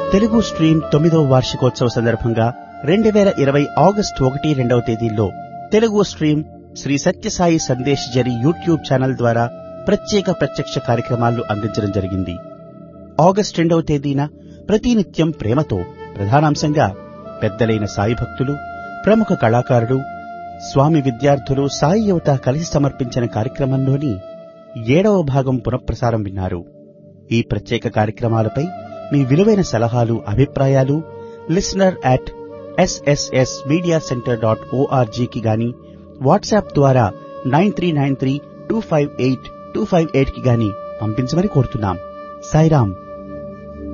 Telugu stream తొమ్మిదో వార్షికోత్సవ సందర్భంగా రెండు వేల ఇరవై ఆగస్టు ఒకటి రెండవ తేదీల్లో తెలుగు స్ట్రీమ్ శ్రీ సత్యసాయి సందేశ్ జరి యూట్యూబ్ ఛానల్ ద్వారా ప్రత్యేక ప్రత్యక్ష కార్యక్రమాలు అందించడం జరిగింది ఆగస్టు రెండవ తేదీన ప్రతినిత్యం ప్రేమతో ప్రధానాంశంగా పెద్దలైన సాయి భక్తులు ప్రముఖ కళాకారుడు స్వామి విద్యార్థులు సాయి యువత కలిసి సమర్పించిన కార్యక్రమంలోని ఏడవ భాగం పునఃప్రసారం విన్నారు ఈ ప్రత్యేక కార్యక్రమాలపై మీ విలువైన సలహాలు అభిప్రాయాలు listener at SSS media centre dot ఓఆర్జీకి గాని వాట్సాప్ ద్వారా nine three nine three two five eight two five eight కి గాని పంపించమని కోరుతున్నాం సాయిరాం